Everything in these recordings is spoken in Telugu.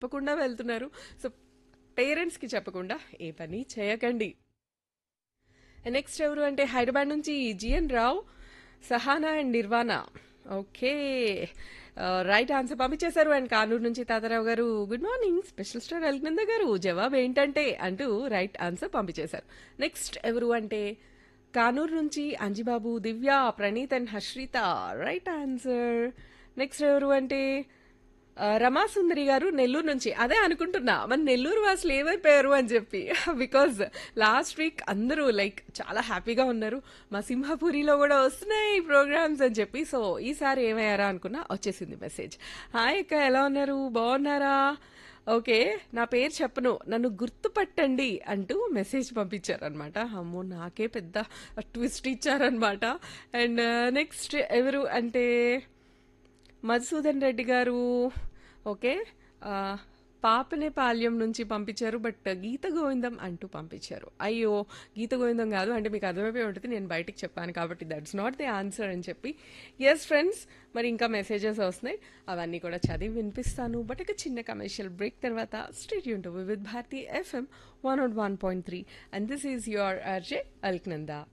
చెప్పకుండా వెళ్తున్నారు సో పేరెంట్స్కి చెప్పకుండా ఏ పని చేయకండి నెక్స్ట్ ఎవరు అంటే హైదరాబాద్ నుంచి G N Rao Sahana and Nirvana okay right answer పంపించేశారు అండ్ కానూరు నుంచి Tatarao garu good morning special star Alaknanda garu జవాబు ఏంటంటే అంటూ రైట్ ఆన్సర్ పంపించేశారు నెక్స్ట్ ఎవరు అంటే కానూరు నుంచి Anjibabu Divya Praneeth and Harshitha right answer next ఎవరు అంటే ఆ, రమాసుందరి గారు నెల్లూరు నుంచి అదే అనుకుంటున్నా మన నెల్లూరు వాసులు ఏమైపోయారు అని చెప్పి బికాజ్ లాస్ట్ వీక్ అందరూ లైక్ చాలా హ్యాపీగా ఉన్నారు మా సింహపురిలో కూడా వస్తున్నాయి ప్రోగ్రామ్స్ అని చెప్పి సో ఈసారి ఏమయ్యారా అనుకున్నా వచ్చేసింది మెసేజ్ హాయ్ అక్క ఎలా ఉన్నారు బాగున్నారా ఓకే నా పేరు చెప్పను నన్ను గుర్తుపట్టండి అంటూ మెసేజ్ పంపించారనమాట అమ్మో నాకే పెద్ద ట్విస్ట్ ఇచ్చారనమాట అండ్ నెక్స్ట్ ఎవరు అంటే మధుసూదన్ రెడ్డి గారు ఓకే ఆ, పాపనేపాల్యం నుంచి పంపించారు బట్ గీత గోవిందం అంటూ పంపించారు అయ్యో గీత గోవిందం కాదు అంటే మీకు అర్థమైపోయి ఉంటుంది నేను బయటికి చెప్పాను కాబట్టి దట్స్ నాట్ ది ఆన్సర్ అని చెప్పి ఎస్ ఫ్రెండ్స్ మరి ఇంకా మెసేజెస్ వస్తున్నాయి అవన్నీ కూడా చదివి వినిపిస్తాను బట్ ఒక చిన్న కమర్షియల్ బ్రేక్ తర్వాత స్టేట్ యూన్ to with Bharati FM one not one point three and this is your RJ Alaknanda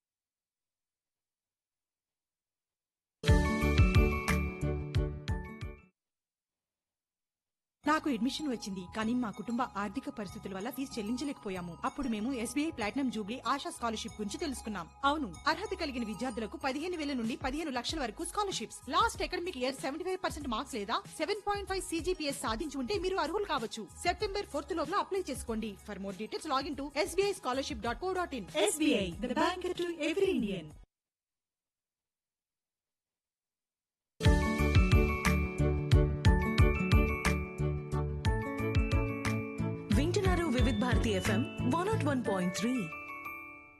నాకు అడ్మిషన్ వచ్చింది కానీ మా కుటుంబ ఆర్థిక పరిస్థితుల వల్ల ఫీజు చెల్లించలేకపోయాము అప్పుడు మేము SBI platinum jubilee Asha scholarship గురించి తెలుసుకున్నాం అవును అర్హత కలిగిన విద్యార్థులకు పదిహేను వేల నుండి పదిహేను లక్షల వరకు scholarships last academic year seventy five percent marks లేదా సెవెన్ పాయింట్ ఫైవ్ సీజీపీఎస్ సాధించి ఉంటే మీరు అర్హులు కావచ్చు సెప్టెంబర్ ఫోర్త్ లోపల అప్లై చేసుకోండి for more details login to SBI scholarship dot co dot in SBI the bank to every Indian వింటున్నారు Vividh Bharati FM one not one point three